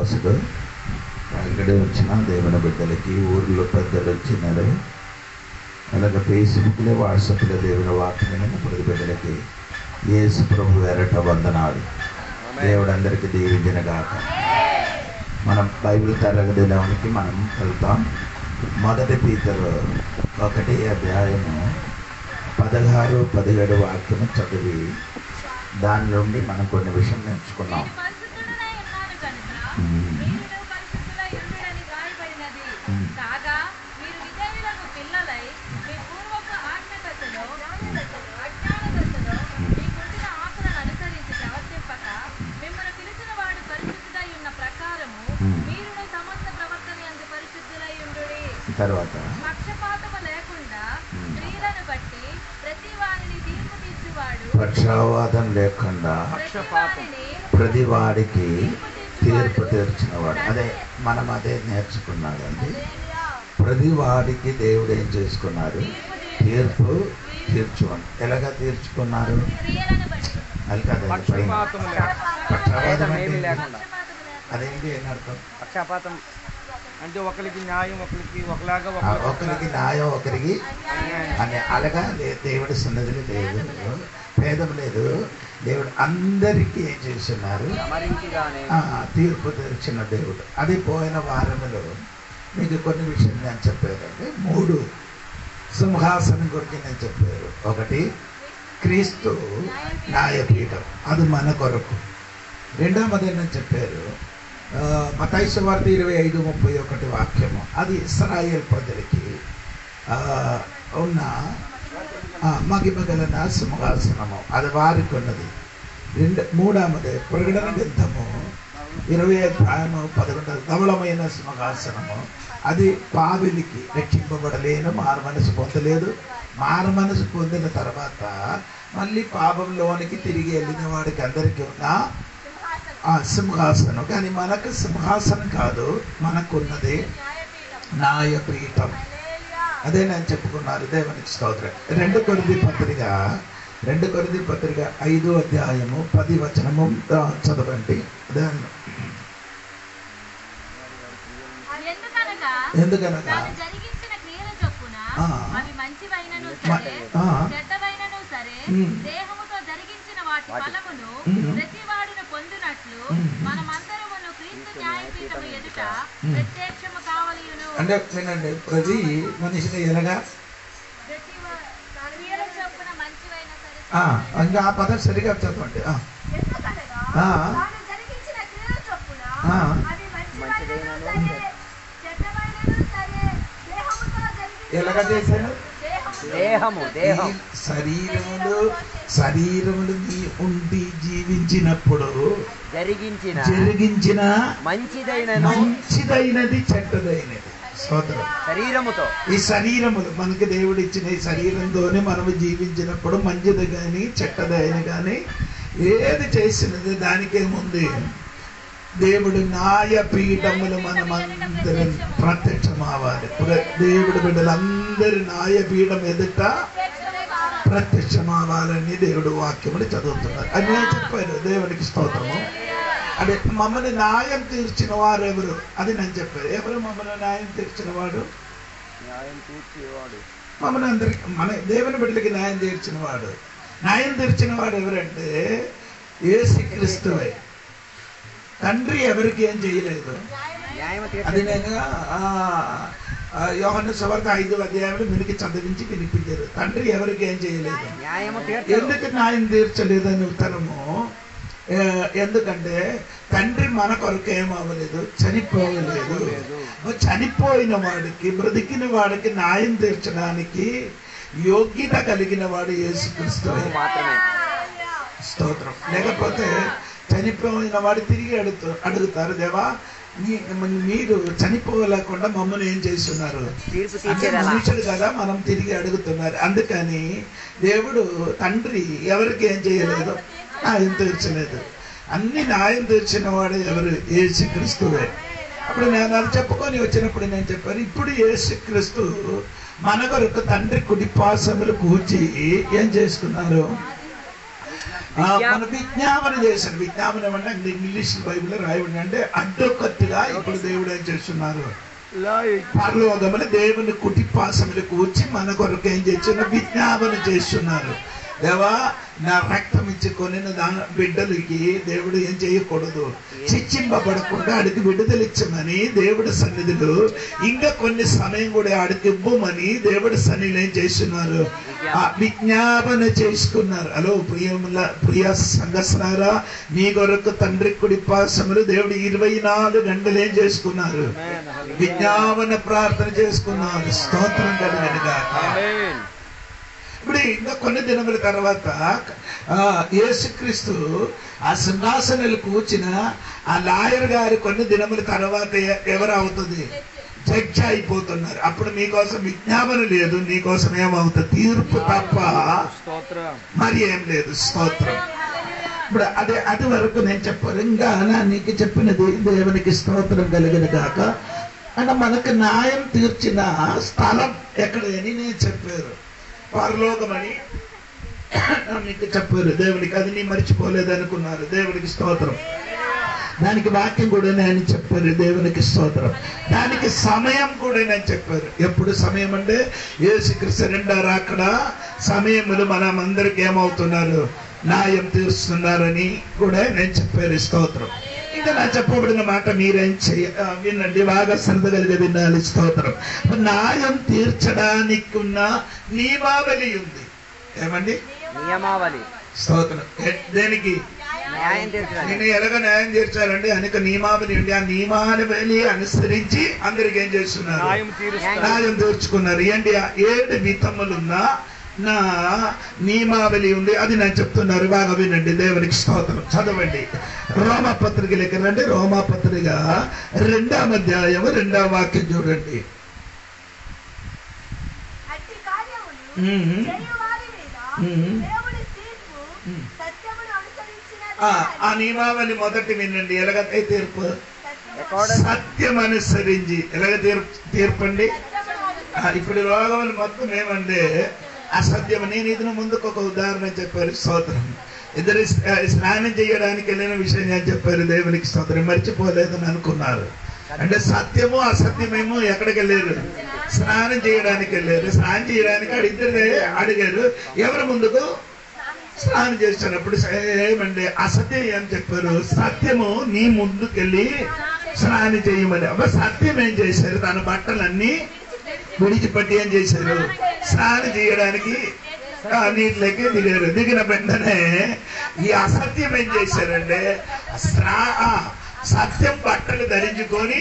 దాసుడు అక్కడే వచ్చిన దేవుని బిడ్డలకి ఊర్లో పెద్దలు వచ్చినారు అలాగే ఫేస్బుక్లో వాట్సాప్లో దేవుని వాక్యం ప్రతి బిడ్డలకి యేసు ప్రభు ఎరట వందనాలు దేవుడు అందరికీ దీవించిన గాక మనం బైబిల్ తరగతిలోనికి మనం వెళ్తాం మొదటి పీతలు ఒకటి అధ్యాయము పదహారు పదిహేడు వాక్యము చదివి దాని నుండి మనం కొన్ని విషయం నేర్చుకున్నాం నేను పరిశుద్ధుడనై ఉన్నాను కనుక మ్మ్. మీరును పరిశుద్ధులై ఉండుడని వ్రాయబడినది. మ్మ్. కాగా మీరు విధేయులకు పిల్లలై మీ పూర్వపు ఆజ్ఞదశలో, అజ్ఞానదశలో మీ పుట్టిన ఆకులను అనుసరించి ప్రవర్తింపక, మిమ్మల్ని పిలిచిన వాడు పరిశుద్ధుడై ఉన్న ప్రకారము మ్మ్. మీరును సమస్త ప్రవర్తన యందు పరిశుద్ధులై ఉండుడి. తర్వాత పక్షపాతము లేకుండా మ్మ్. స్త్రీలను బట్టి ప్రతి వారిని తీర్పు తీర్చువాడు పక్షవాదం లేకుండా ప్రతి వారిని ప్రతి వాడికి తీర్పు తీర్చినవాడు అదే మనం అదే నేర్చుకున్నాడండి ప్రతి వాడికి దేవుడు ఏం చేసుకున్నారు తీర్పు తీర్చుకోండి ఎలాగా తీర్చుకున్నారు స్త్రీలను బట్టి అది కాదండి పైన పక్షపాతం లేకుండా పక్షవాదం ఏమీ అంటే లేకుండా అదేంటి ఏం అర్థం పక్షపాతం అంటే ఒకరికి న్యాయం ఒకరికి ఒకలాగా ఆ, ఒకరికి ఒకరికి న్యాయం ఒకరికి అన్యాయం. అని అలాగా లే- దేవుడి సన్నదిలో లేదు భేదం లేదు దేవుడు అందరికీ ఏం చేస్తున్నారు సమరించిగానే ఆ, తీర్పు తెరిచిన దేవుడు అది పోయిన వారములో మీకు కొన్ని విషయాలు నేను చెప్పానండి మూడు సింహాసనం గురించి నేను చెప్పారు ఒకటి క్రీస్తు న్యాయపీఠం అది మన కొరకు రెండవది నేను చెప్పారు ఆ, మతాయి సువార్త ఇరవై ఐదు ముప్పై ఒకటి వాక్యము అది ఇస్రాయేల్ ప్రజలకి ఆ, ఉన్న ఆ, మగిమగలన సింహాసనము అది వారికి ఉన్నది రెండు మూడవది ప్రకటన గ్రంథము ఇరవై అధ్యాయము పదకొండు ధవళమైన సింహాసనము అది పావిలికి రక్షింపబడలేను మారు మనసు పొందలేదు మారు మనసు పొందిన తర్వాత మళ్ళీ పాపంలోనికి తిరిగి వెళ్ళిన వాడికి అందరికీ ఉన్న ఆ సింహాసనం కానీ మనకు సింహాసనం కాదు మనకున్నది న్యాయపీఠం అదే నేను చెప్పుకున్నారు దేవునికి స్తోత్రం రెండు కొరిది పత్రిక రెండు కొరిది పత్రిక ఐదు అధ్యాయము పది వచనము ఆ, చదవండి దాన్ని ఎందుకనగా ఎందుకనగా తాను జరిగించిన క్రియల చొప్పున ఆ. అవి మంచివైనను మ- సరే ఆ. చెడ్డవైనను సరే ఉమ్. దేహముతో జరిగించిన వాటి వాటి- ఫలమును ఉమ్. ప్రతి వాడును పొందినట్లు ఉమ్. మనమందరమును క్రీస్తు న్యాయపీఠము ఎదుట ఉమ్. ప్రత్యక్షము కావలియును అంటే వినండి ప్రతి మనిషిని ఎలాగా ప్రతి వా- క్రియల చొప్పున మంచివైన సరే ఆ, ఇంకా ఆ పదం సరిగా చదవండి ఆ, ఎందుకనగా ఆ. తాను జరిగించిన క్రియల చొప్పున ఆ. అవి మంచివైనను మంచిదైనను సరే చెడ్డవైనను సరే దేహముతో జరిగించిన ఎలాగ చేశాను దేహము దేహము దేహం ఈ శరీరములు శరీరములు నీ ఉండి జీవించినప్పుడు జరిగించిన జరిగించిన మంచిదైనను మంచిదైనది చెడ్డదైనది సోదరం శరీరముతో ఈ శరీరములు మనకి దేవుడు ఇచ్చిన ఈ శరీరంతోనే మనము జీవించినప్పుడు మంచిది కానీ చెడ్డదైన కానీ ఏది చేసినది దానికేముంది దేవుడు న్యాయ పీఠములు మనమందరం ప్రత్యక్షమవ్వాలి ప్ర- దేవుడు బిడ్డలందరి న్యాయ పీఠం ఎదుట ప్రత్యక్షమవ్వాలని దేవుడు వాక్యములు చదువుతున్నారు అని నేను చెప్పాను దేవునికి స్తోత్రము అంటే మమ్మల్ని న్యాయం తీర్చిన వారు ఎవరు అది నేను చెప్పాను ఎవరు మమ్మల్ని న్యాయం తీర్చిన వాడు న్యాయం తీర్చేవాడు మమ్మల్ని అందరికి మన దేవుని బిడ్డలకి న్యాయం తీర్చిన వాడు న్యాయం తీర్చిన వాడు ఎవరంటే ఏసు క్రిస్తువే తండ్రి ఎవరికి ఏం చేయలేదు న్యాయం అది తీర్చే నేను యోహన్న సువార్త ఐదు అధ్యాయంలో మీకు చదివించి వినిపించారు తండ్రి ఎవరికి ఏం చేయలేదు న్యాయము తీర్చడు ఎందుకు న్యాయం తీర్చలేదని ఉత్తరము ఆ, ఎందుకంటే తండ్రి మన కొరకు ఏం అవ్వలేదు చనిపోవలేదు చనిపోయిన వాడికి బ్రతికిన వాడికి న్యాయం తీర్చడానికి యోగ్యత కలిగిన వాడు యేసుక్రీస్తు మాత్రమే స్తోత్రం లేకపోతే చనిపోయిన వాడు తిరిగి అడుగుతూ అడుగుతారు దేవా మీ- మీరు చనిపోలేకుండా మమ్మల్ని ఏం చేస్తున్నారు తీర్పు అంటే తీర్చేది ఎలా మనుషులు కదా మనం తిరిగి అడుగుతున్నారు అందుకని దేవుడు తండ్రి ఎవరికి ఏం చేయలేదు న్యాయం తీర్చలేదు అన్ని న్యాయం తీర్చిన వాడు ఎవరు ఏసు క్రీస్తువే అప్పుడు నేను అది చెప్పుకొని వచ్చినప్పుడు నేను చెప్పాను ఇప్పుడు ఏసు క్రీస్తు మన కొరకు తండ్రి కుడిపాసములు కూర్చి ఏం చేసుకున్నారు ఆ, మన విజ్ఞాపన చేశాడు విజ్ఞాపనం అంటే అంటే ఇంగ్లీష్ బైబిల్ రాయబడి అంటే అడ్డొక్కట్టుగా ఇప్పుడు దేవుడు ఏం చేస్తున్నారు లైక్ పరలోకములు దేవుని కుటిపాసములు కూర్చి మన కొరకు ఏం చేస్తున్న విజ్ఞాపన చేస్తున్నారు దేవా నా రక్తం ఇచ్చుకొని నా బిడ్డలకి దేవుడు ఏం చేయకూడదు శిక్షింపబడకుండా అడిగి విడుదల ఇచ్చమని దేవుడి సన్నిధిలో ఇంకా కొన్ని సమయం కూడా అడిగి ఇవ్వమని దేవుడి సన్నిధిలో ఏం చేస్తున్నారు ఆ విజ్ఞాపన చేసుకున్నారు హలో ప్రియముల ప్రియ సంగసనారా నీ కొరకు తండ్రి కుడి పాసములు దేవుడు ఇరవై నాలుగు గంటలు ఏం చేసుకున్నారు విజ్ఞాపన ప్రార్థన చేసుకున్నారు స్తోత్రం కలిగినగా ఆమేన్ ఇప్పుడు ఇంకా కొన్ని దినముల తర్వాత ఆ, యేసుక్రీస్తు ఆ సింహాసనాలు కూర్చిన ఆ లాయర్ గారి కొన్ని దినముల తర్వాత ఎ- ఎవరు అవుతుంది జడ్జి అయిపోతున్నారు అప్పుడు మీకోసం విజ్ఞాపన లేదు నీకోసం ఏమవుతుంది తీర్పు తప్ప స్తోత్రం మరి ఏం లేదు స్తోత్రం ఇప్పుడు అదే అది వరకు నేను చెప్పాను ఇంకా నా నీకు చెప్పినది దేవునికి స్తోత్రం కలిగిన కాక అంటే మనకు న్యాయం తీర్చిన స్థలం ఎక్కడ అని నేను చెప్పారు పరలోకమని మీకు చెప్పారు దేవునికి అది నీ మర్చిపోలేదు అనుకున్నారు దేవునికి స్తోత్రం దానికి వాక్యం కూడా నేను చెప్పారు దేవునికి స్తోత్రం దానికి సమయం కూడా నేను చెప్పారు ఎప్పుడు సమయం అంటే యేసుక్రీస్తు రెండో రాకడ సమయములు మనం అందరికి ఏమవుతున్నారు న్యాయం తీరుస్తున్నారని కూడా నేను చెప్పారు స్తోత్రం ఇంకా నా చెప్పబడిన మాట మీరేం చెయ్య ఆ, వినండి బాగా శ్రద్ధ కలిగి వినాలి స్తోత్రం న్యాయం తీర్చడానికి ఉన్న నియమావళి ఉంది ఏమండి నియమావళి స్తోత్రం ఏ- దేనికి న్యాయం తీర్చడానికి నేను ఎలాగ న్యాయం తీర్చాలంటే అనేక నియమావళి ఉండి ఆ నియమావళి అనుసరించి అందరికి ఏం చేస్తున్నారు న్యాయం తీరుస్తాడు న్యాయం తీర్చుకున్నారు ఏంటి ఆ ఏడు విధములున్న నా నియమావళి ఉంది అది నేను చెప్తున్నారు బాగా వినండి దేవునికి స్తోత్రం చదవండి రోమా పత్రిక రండి రోమా పత్రిక రెండవ అధ్యాయం రెండవ వాక్యం చూడండి అట్టి కార్యములు మ్మ్. చేయువారి మీద మ్మ్. దేవుడి తీర్పు మ్మ్. సత్యమును అనుసరించినది ఆ ఆ అని నియమావళి మొదటి వినండి ఎలాగైతే తీర్పు సత్యము- రికార్డెడ్ సత్యం అనుసరించి ఎలాగ తీర్పు తీర్పండి ఆ, ఇప్పుడు రోగములు మొత్తం ఏమంటే అసత్యం నేను ఇది ముందుకు ఒక ఉదాహరణ చెప్పారు స్తోత్రం ఇద్దరు స్- ఆ, స్నానం చేయడానికి వెళ్ళిన విషయం నేను చెప్పారు దేవునికి స్తోత్రం మర్చిపోలేదని అనుకున్నారు అంటే సత్యము అసత్యమేమో ఎక్కడికి వెళ్ళారు స్నానం చేయడానికి వెళ్ళారు స్నానం చేయడానికి అక్కడ ఇద్దరు అడిగారు ఎవరు ముందుకు స్నానం చేస్తున్నప్పుడు ఏమండి అసత్యం ఏం చెప్పారు సత్యము నీ ముందుకెళ్ళి స్నానం చేయమని అబ్బా సత్యం ఏం చేశారు తన బట్టలన్నీ విడిచిపెట్టి ఏం చేశారు స్నానం చేయడానికి ఆ నీటిలోకి దిగారు దిగిన వెంటనే ఈ అసత్యం ఏం చేశారంటే స్నా ఆ, సత్యం బట్టలు ధరించుకొని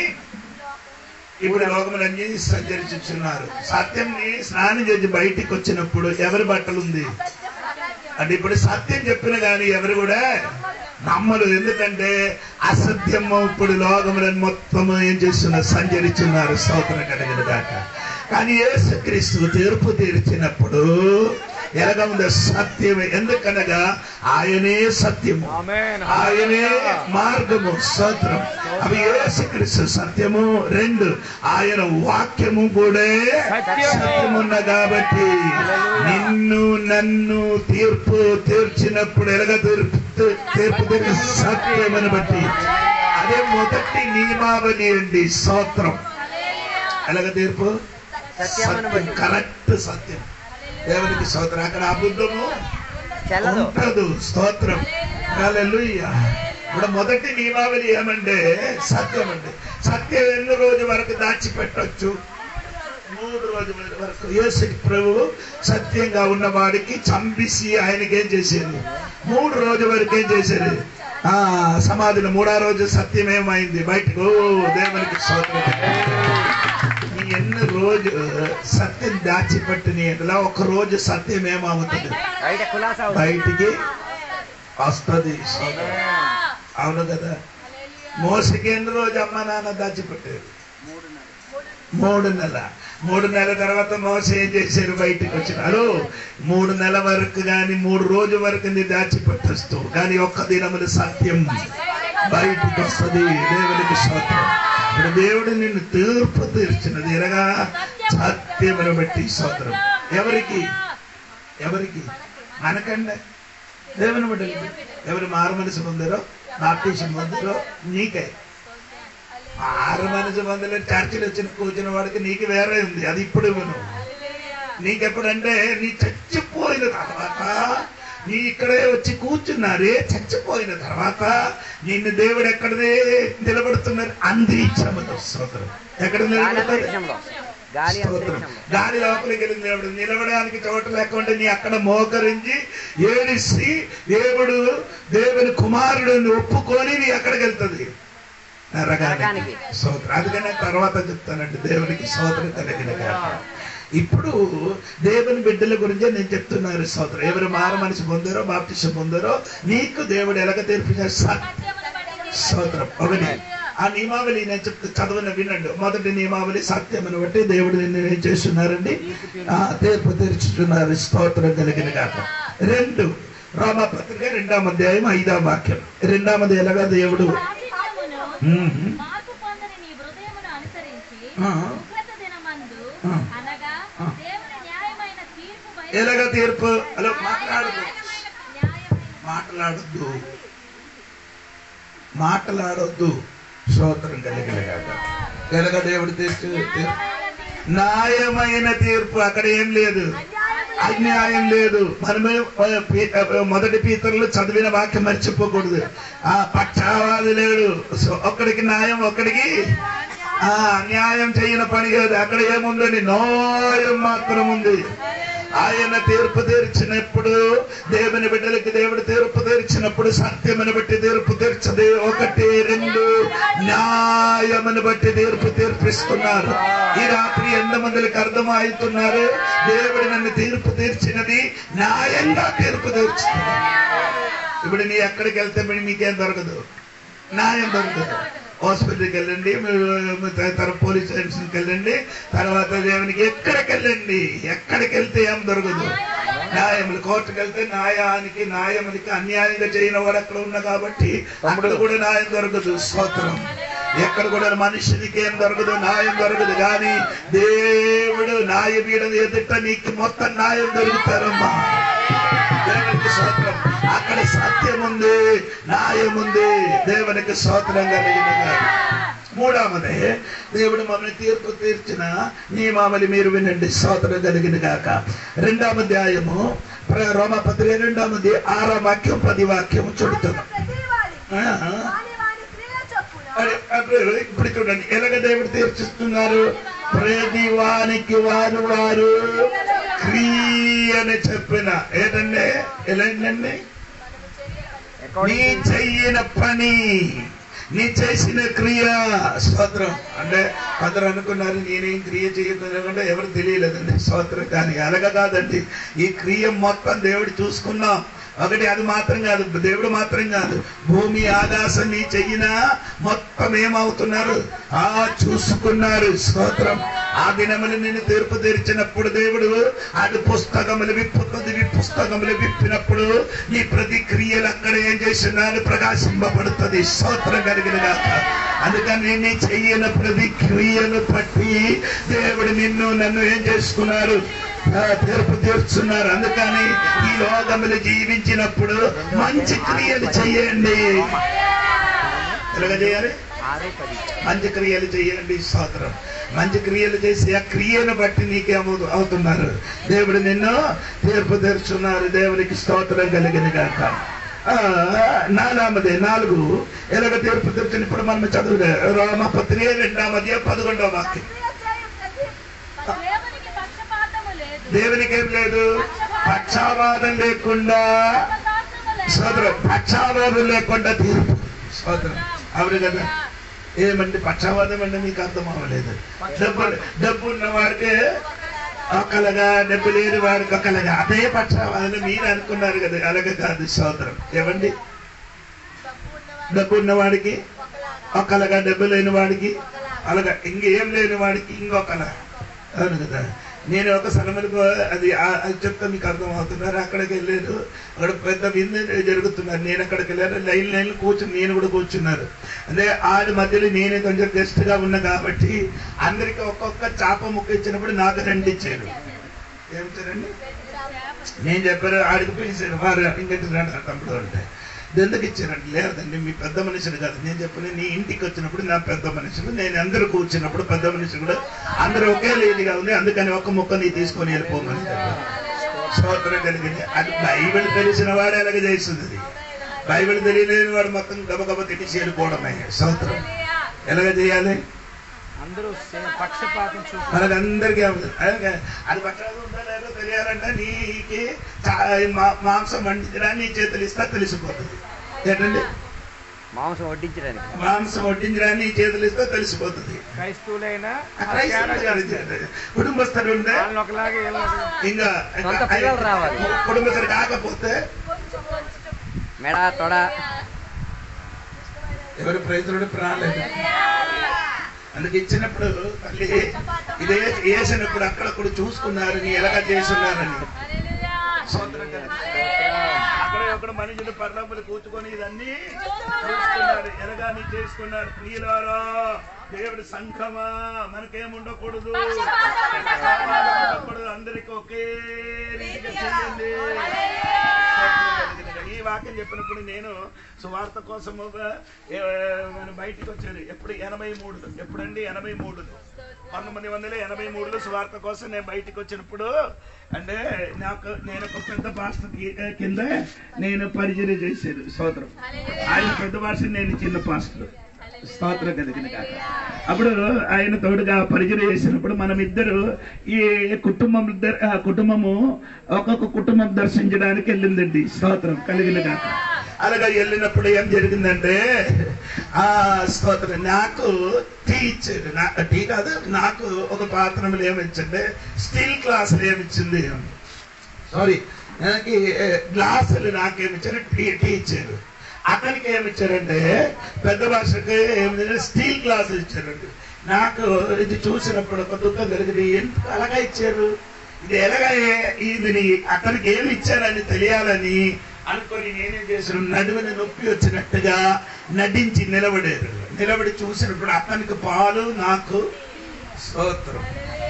ఇప్పుడు లోకములన్నీ సంచరించుతున్నారు సత్యంని స్నానం చేసి బయటికి వచ్చినప్పుడు ఎవరి బట్టలు ఉంది అంటే ఇప్పుడు సత్యం చెప్పిన కానీ ఎవరు కూడా నమ్మరు ఎందుకంటే అసత్యము ఇప్పుడు లోకములను మొత్తం ఏం చేస్తున్నారు సంచరిస్తున్నారు స్తోత్రం కలిగిన దాకా కానీ యేసుక్రీస్తు తీర్పు తీర్చినప్పుడు ఎలాగ ఉంది సత్యమే ఎందుకనగా ఆయనే సత్యము ఆమేన్ ఆయనే మార్గము స్తోత్రం అవి యేసుక్రీస్తు సత్యము రెండు ఆయన వాక్యము కూడా సత్యము. సత్యమున్న కాబట్టి నిన్ను నన్ను తీర్పు తీర్చినప్పుడు ఎలాగ తీర్పు తీర్పు తీర్చి సత్యమని బట్టి అదే మొదటి నియమావళి అండి స్తోత్రం ఎలాగ తీర్పు సత్యమని బట్టి. కరెక్ట్ సత్యం దేవునికి స్తోత్రం అక్కడ అబద్ధము చెల్లదు ఉండదు స్తోత్రం హల్లెలూయా ఇప్పుడు మొదటి నియమావళి ఏమంటే సత్యం అండి సత్యం ఎన్ని రోజు వరకు దాచిపెట్టొచ్చు మూడు రోజుల వరకు యేసు ప్రభు సత్యంగా ఉన్న వాడికి చంపిసి ఆయనకి ఏం చేసేది మూడు రోజుల వరకు ఏం చేసేది ఆ సమాధిలో మూడో రోజు సత్యం ఏమైంది బయటకు ఓ దేవునికి స్తోత్రం ఈ ఎన్ని రోజు సత్యం దాచిపెట్టిన ఎడల ఒక రోజు సత్యం ఏమవుతుంది బయట కులాసా అవుతుంది. బయటికి వస్తుంది అవును కదా మోసకి ఎన్ని రోజు అమ్మ నాన్న దాచిపెట్టారు మూడు నెల మూడు నెలల తర్వాత మోస ఏం చేశారు బయటికి వచ్చినారు మూడు నెలల వరకు కానీ మూడు రోజుల వరకు నీ దాచిపెట్టేస్తూ కానీ ఒక్క దినములు సత్యం బయటికి వస్తుంది దేవునికి స్తోత్రం ఇప్పుడు దేవుడు నిన్ను తీర్పు తీర్చినది ఎరగా సత్యమును బట్టి స్తోత్రం ఎవరికి ఎవరికి మనకండి దేవుని బిడ్డలు ఎవరు మారు మనసు పొందారో బాప్టిజం పొందారో నీకే మారు మనసు పొందలే చర్చిలు వచ్చిన కూర్చున్న వాడికి నీకు వేరే ఉంది అది ఇప్పుడు ఇవ్వను నీకెప్పుడంటే నీ చచ్చిపోయిన తర్వాత నీ ఇక్కడే వచ్చి కూర్చున్నారే చచ్చిపోయిన తర్వాత నిన్ను దేవుడు ఎక్కడదే నిలబడుతున్నారు అంతరిక్షములో స్తోత్రం ఎక్కడ గాలి నిలబడతారు అంతరిక్షంలో గాలి స్తోత్రం అంతరిక్షంలో గాలి లోపలికి వెళ్ళి నిలబడి నిలబడడానికి చోట లేకుండా నీ అక్కడ మోకరించి ఏడిసి దేవుడు దేవుని కుమారుడిని ఒప్పుకొని నీ అక్కడికి వెళ్తుంది నరకానికి నరకానికి. స్తోత్రం అందుకనే తర్వాత చెప్తానండి దేవునికి స్తోత్రం కలిగిన గాక. ఇప్పుడు దేవుని బిడ్డల గురించే నేను చెప్తున్నాను స్తోత్రం ఎవరు మార మనిషి పొందారో బాప్తిష్టం పొందారో నీకు దేవుడు ఎలాగ తీర్పు చేస్తాడు సత్యమును బట్టి స్తోత్రం ఒకటి ఆ నియమావళి నేను చెప్తే చదవని వినండి మొదటి నియమావళి సత్యమును బట్టి దేవుడు నిన్ను ఏం చేస్తున్నారండి ఆ తీర్పు తీర్చుతున్నారు స్తోత్రం కలిగిన కాక రెండు రామపత్రిక రెండాం అధ్యాయం ఐదాం వాక్యం రెండామది ఎలాగా దేవుడు పాపిష్యమును మ్మ్. మార్పు పొందని నీ హృదయమును అనుసరించి ఆ. ఉగ్రత దినమందు ఆ. అనగా ఆ. దేవుని న్యాయమైన తీర్పు బయలు- ఎలాగ తీర్పు అలా మాట్లాడదు న్యాయమైన మాట్లాడొద్దు మాట్లాడొద్దు స్తోత్రం కలిగిన కాక ఎలాగ దేవుడు తీర్చు తీర్పు న్యాయమైన తీర్పు అక్కడ ఏం లేదు అన్యాయం లేదు మనమే ఆ, పీ- ఆ, మొదటి పీతరులు చదివిన వాక్యం మర్చిపోకూడదు ఆ పక్షావాది లేడు సో ఒక్కడికి న్యాయం ఒక్కడికి ఆ న్యాయం చేయని పని కాదు అక్కడ ఏముందండి న్యాయం మాత్రం ఉంది ఆయన తీర్పు తీర్చినప్పుడు దేవుని బిడ్డలకి దేవుడు తీర్పు తీర్చినప్పుడు సత్యమును బట్టి తీర్పు తీర్చది ఒకటి రెండు న్యాయమును బట్టి తీర్పు తీర్పిస్తున్నారు ఈ రాత్రి ఎంత మందికి అర్థం అవుతున్నారు దేవుడు నన్ను తీర్పు తీర్చినది న్యాయంగా తీర్పు తీర్చుతుంది ఇప్పుడు నీ ఎక్కడికి వెళ్తే మరి మీకేం దొరకదు న్యాయం దొరకదు హాస్పిటల్కి వెళ్ళండి మీరు తర్వాత పోలీస్ స్టేషన్కి వెళ్ళండి తర్వాత దేవునికి ఎక్కడికి వెళ్ళండి ఎక్కడికి వెళ్తే ఏం దొరకదు న్యాయములు కోర్టుకి వెళ్తే న్యాయానికి న్యాయమునికి అన్యాయంగా చేయని వాడు అక్కడ ఉన్నా కాబట్టి అక్కడ కూడా న్యాయం దొరకదు స్తోత్రం ఎక్కడ కూడా మనుషునికి ఏం దొరకదు న్యాయం దొరకదు కానీ దేవుడు న్యాయపీఠం ఎదుట నీకు మొత్తం న్యాయం దొరుకుతారమ్మా దేవునికి స్తోత్రం అక్కడ సత్యం ఉంది న్యాయం ఉంది దేవునికి స్తోత్రం కలిగినగా మూడవదే దేవుడు మమ్మల్ని తీర్పు తీర్చిన నియమావళి మీరు వినండి స్తోత్రం కలిగిన గాక రెండవ అధ్యాయము ప్ర- రోమపత్రిక రెండవది ఆరో వాక్యం పది వాక్యం చూడుతున్నాం ప్రతివాడి ఆ. వాని వాని క్రియ చొప్పున అరే, అప్పుడు ఇప్పుడు చూడండి ఎలాగ దేవుడు తీర్చిస్తున్నారు ప్రతి వానికి వారు వారు క్రియని చెప్పిన ఏంటండి ఎలాంటండి నీ చెయ్యిన పని నీ చేసిన క్రియ స్తోత్రం అంటే కొందరు అనుకున్నారు నేనేం క్రియ చేయకుండా ఎవరు తెలియలేదండి స్తోత్రం కానీ అలాగ కాదండి ఈ క్రియ మొత్తం దేవుడు చూసుకున్నాం ఒకటి అది మాత్రం కాదు దేవుడు మాత్రం కాదు భూమి ఆకాశం నీ చెయ్యిన మొత్తం ఏమవుతున్నారు ఆ చూసుకున్నారు స్తోత్రం ఆ దినములు నేను తీర్పు తెరిచినప్పుడు దేవుడు అది పుస్తకములు విప్పుతుంది ఈ పుస్తకములు విప్పినప్పుడు నీ ప్రతి క్రియలు అక్కడ ఏం చేస్తున్నారు ప్రకాశింపబడుతుంది స్తోత్రం కలిగిన గాక అందుకని నీ చెయ్యన ప్రతి క్రియను పట్టి దేవుడు నిన్ను నన్ను ఏం చేసుకున్నారు ఆ, తీర్పు తీర్చున్నారు అందుకని ఈ లోకములు జీవించినప్పుడు మంచి క్రియలు చేయండి ఎలాగ చేయాలి ఆరు పది మంచి క్రియలు చేయండి స్తోత్రం మంచి క్రియలు చేసి ఆ క్రియను బట్టి నీకేమవు అవుతున్నారు దేవుడు నిన్ను తీర్పు తీర్చున్నారు దేవునికి స్తోత్రం కలిగిన గాక ఆ, నాలామదే నాలుగు ఎలాగ తీర్పు తీర్చిన ఇప్పుడు మనం చదువులే రామపత్రి రెండామధ్య పదకొండవ వాక్యం క్రియ చేయు ప్రతి దేవునికి పక్షపాతము లేదు దేవునికి ఏం లేదు పక్షావాదం లేకుండా అవకాశము లేదు సోదరం పక్షావాదం లేకుండా తీర్పు సోదరం అవును కదా ఏమండి పక్షావాదం అంటే మీకు అర్థం అవ్వలేదు డబ్బు డబ్బు ఉన్న వాడికి ఒకలాగా డబ్బు లేని వాడికి ఒకలాగా అదే పక్షావాదం మీరు అనుకున్నారు కదా అలాగే కాదు సోదరం ఏమండి డబ్బు ఉన్నవాడికి ఒకలాగా డబ్బు లేని వాడికి అలాగా ఇంకేం లేని వాడికి ఇంకొకలా అవును కదా నేను ఒక సలమలకు అది ఆ- అది చెప్తే మీకు అర్థం అవుతున్నారు అక్కడికి వెళ్ళారు అక్కడ పెద్ద విందు జరుగుతున్నారు నేను అక్కడికి వెళ్ళాను లైన్ లైన్ కూర్చుని నేను కూడా కూర్చున్నారు అదే ఆడి మధ్యలో నేనే కొంచెం గెస్ట్ గా ఉన్నా కాబట్టి అందరికి ఒక్కొక్క చాప ముక్క ఇచ్చినప్పుడు నాకు రెండు ఇచ్చారు ఏమిచ్చారండి నేను చెప్పాను ఆడికి పిలిచాను వారు ఇంకెట్టు తమ్ముడు అంటే "ఇది ఎందుకు ఇచ్చారంటే లేదండి మీ పెద్ద మనుషులు కాదు నేను చెప్పాను నీ ఇంటికి వచ్చినప్పుడు నా పెద్ద మనుషులు నేను అందరూ కూర్చున్నప్పుడు పెద్ద మనుషులు కూడా అందరూ ఒకే లేనిగా ఉంది అందుకని ఒక్క ముక్క నీ తీసుకొని వెళ్ళిపోమని చెప్పాను స్తోత్రం కలిగింది అది బైబిల్ తెలిసిన వాడు ఎలాగ చేస్తుంది అది బైబిల్ తెలియలేని వాడు మొత్తం గబగబ తిట్టి వెళ్ళిపోవడమే స్తోత్రం ఎలాగ చేయాలి అందరూ సే- పక్షపాతం చూసి మనకందరికీ ఉంది. అలాగే అది పక్షాలు ఉందా లేదో తెలియాలంటే నీకి చా- మా- మాంసం వండించరా నీ చేతులు ఇస్తా తెలిసిపోతుంది ఏంటండి మాంసం వడ్డించడానికి మాంసం వడ్డించరా నీ చేతులు ఇస్తా తెలిసిపోతుంది క్రైస్తవులైనా ఆ క్రైస్తవులు తేడా కాదు ఇది. కుటుంబస్తులు ఉంటే వాళ్ళని ఒకలాగే వీళ్ళని ఒకలాగే. ఇంకా సొంత పిల్లలు రావాలి. కుటుంబస్తులు కాకపోతే మెడ తొడ ఎవరి ప్రయత్నుడు ప్రాణలేదు అందుకే ఇచ్చినప్పుడు తల్లి ఇదే వేసినప్పుడు అక్కడక్కడ చూసుకున్నారు నీ ఎలాగ చేస్తున్నారని సోదరం కదా. అక్కడ ఒకడు మనుషులు పర్లోపలి కూర్చుకొని ఇదన్నీ చూసుకున్నాడు ఎలాగా నీ చేసుకున్నాడు ప్రియులారా దేవుడి సంఘమా మనకేముండకూడదు ఉండకూడదు అందరికి ఒకే రీతిగా చేయండి ఈ వాక్యం చెప్పినప్పుడు నేను సువార్త కోసము ఏ, మన బయటికి వచ్చాను ఎప్పుడు ఎనభై మూడు ఎప్పుడండి ఎనభై మూడు పంతొమ్మిది వందల ఎనభై మూడులో సువార్త కోసం నేను బయటికి వచ్చినప్పుడు అంటే నాకు నేను ఒక పెద్ద పాస్టర్ కింద నేను పరిచయం చేశాను సోదరం ఆయన పెద్ద పాస్టర్ నేను చిన్న పాస్టర్ స్తోత్రం కలిగిన కాక అప్పుడు ఆయన తోడుగా పరిచయం చేసినప్పుడు మనం ఇద్దరు ఈ కుటుంబం ఇద్దరు ఆ కుటుంబము ఒక్కొక్క కుటుంబం దర్శించడానికి వెళ్ళిందండి స్తోత్రం కలిగిన కాక అలాగా వెళ్ళినప్పుడు ఏం జరిగిందంటే ఆ స్తోత్రం నాకు టీ ఇచ్చాడు నా టీ కాదు నాకు ఒక పాత్రలు ఏమిచ్చండి స్టీల్ గ్లాసులు ఏమిచ్చింది సారీ నాకు గ్లాసులు నాకేమిచ్చారు టీ టీ ఇచ్చారు అతనికి ఏమి ఇచ్చారంటే పెద్ద భాషకి ఏమి స్టీల్ గ్లాసులు ఇచ్చారండి నాకు ఇది చూసినప్పుడు ఒక దుఃఖం కలిగింది ఎందుకు అలాగా ఇచ్చారు ఇది ఎలాగా ఏ- ఇది అతనికి ఏమి ఇచ్చారని తెలియాలని అనుకొని నేనేం చేశాను నడుముని నొప్పి వచ్చినట్టుగా నటించి నిలబడారు నిలబడి చూసినప్పుడు అతనికి పాలు నాకు స్తోత్రం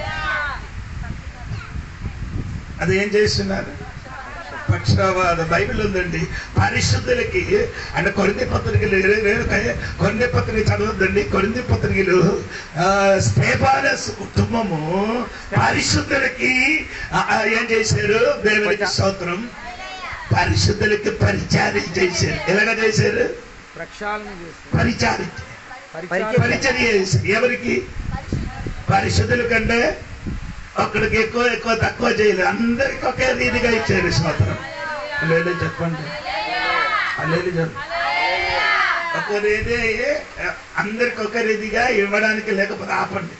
అది ఏం చేస్తున్నారు పక్షవాద బైబిల్ ఉందండి పరిశుద్ధులకి అంటే కొరింది పత్రికలు కొరింది పత్రిక చదవద్దండి కొరింది పత్రికలు ఆ, స్టేఫానస్ కుటుంబము పరిశుద్ధులకి ఆ, ఆ, ఏం చేశారు దేవునికి స్తోత్రం పరిశుద్ధులకి పరిచారం చేశారు ఎలాగ చేశారు ప్రక్షాళన చేసి పరిచారం పరిచయం పరిచర్య చేశారు ఎవరికి పరిశుద్ధుల కంటే ఒక్కడికి ఎక్కువ ఎక్కువ తక్కువ చేయలేదు అందరికి ఒకే రీతిగా ఇచ్చారు స్తోత్రం లేదు చెప్పండి లేదు చెప్పండి ఒక రీతి అందరికి ఒక రీతిగా ఇవ్వడానికి లేకపోతే ఆపండి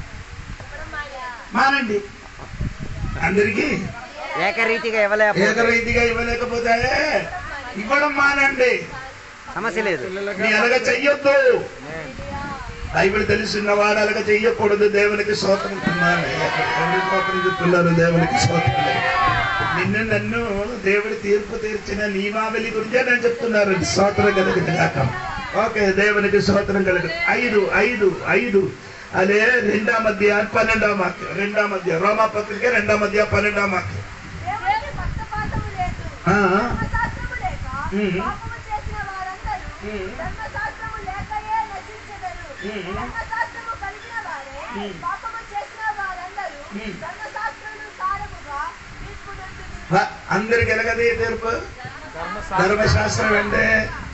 మానండి అందరికి ఏకరీతిగా ఇవ్వలేకపోతే ఏకరీతిగా ఇవ్వలేకపోతే ఇవ్వడం మానండి సమస్య లేదు నీ అలాగ చెయ్యొద్దు బైబిల్ తెలిసిన వాడు అలాగ చెయ్యకూడదు దేవునికి స్తోత్రం చెప్తున్నారు ఎవరి స్తోత్రం చెప్తున్నారు దేవునికి స్తోత్రం నిన్ను నన్ను దేవుడి తీర్పు తీర్చిన నియమావళి గురించే నేను చెప్తున్నారు స్తోత్రం కలిగిన కాక ఓకే దేవునికి స్తోత్రం కలిగి ఐదు ఐదు ఐదు అదే రెండాం అధ్యాయం పన్నెండాం వాక్యం రెండాం అధ్యాయం రోమా పత్రిక రెండాం అధ్యాయం పన్నెండాం వాక్యం దేవునికి పక్షపాతము లేదు. ఆ. ధర్మశాస్త్రము లేక ఉమ్. పాపము చేసిన వారందరూ ఉమ్. ధర్మశాస్త్రము లేకయే నశించెదరు. ఉమ్. ధర్మశాస్త్రము కలిగిన వారే ఉమ్. పాపము చేసిన వారందరూ ఉమ్. ధర్మశాస్త్రానుసారముగా తీర్పు నొందుదురు. వా- అందరికి ఎలాగది తీర్పు ధర్మశాస్త్రం ధర్మశాస్త్రం అంటే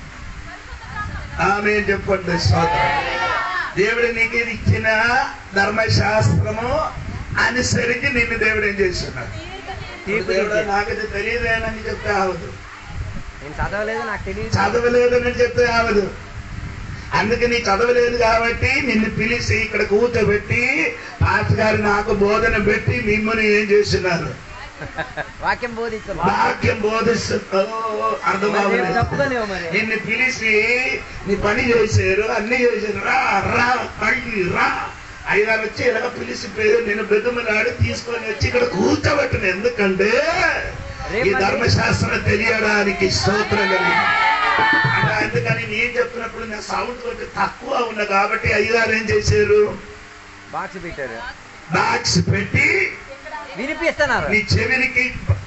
ఆమె చెప్పండి స్తోత్రం దేవుడు నీకు ఇది ఇచ్చిన ధర్మశాస్త్రము అనుసరించి నిన్ను దేవుడు ఏం చేస్తున్నాడు తీర్పు దేవుడు తీర్చే. నాకు ఇది తెలియదేనని చెప్తే అవదు నేను చదవలేదు నాకు తెలియదు చదవలేదని చెప్తే అవదు అందుకని చదవలేదు కాబట్టి నిన్ను పిలిచి ఇక్కడ కూర్చోబెట్టి పాస్టర్ గారు నాకు బోధన పెట్టి మిమ్మల్ని ఏం చేస్తున్నారు వాక్యం బోధిస్తున్నా వాక్యం బోధిస్తూ అర్థమవుతుంది తప్పుదలేవు మరి నిన్ను పిలిచి నీ పని చేశారు అన్ని చేశారు రా రా పైకి రా ఐదారు వచ్చి ఇలాగ పిలిచి పేరు నేను బెదుమలాడి తీసుకొని వచ్చి ఇక్కడ కూర్చోబెట్టను ఎందుకంటే ఈ ధర్మశాస్త్రం తెలియడానికి స్తోత్రం కలిగింది అంటే అందుకని నేను చెప్తున్నప్పుడు నా సౌండ్ కొంచెం తక్కువ ఉన్నా కాబట్టి ఐదారు ఏం చేశారు బాక్స్ పెట్టారు బాక్స్ పెట్టి వినిపిస్తున్నారు నీ చెవినికి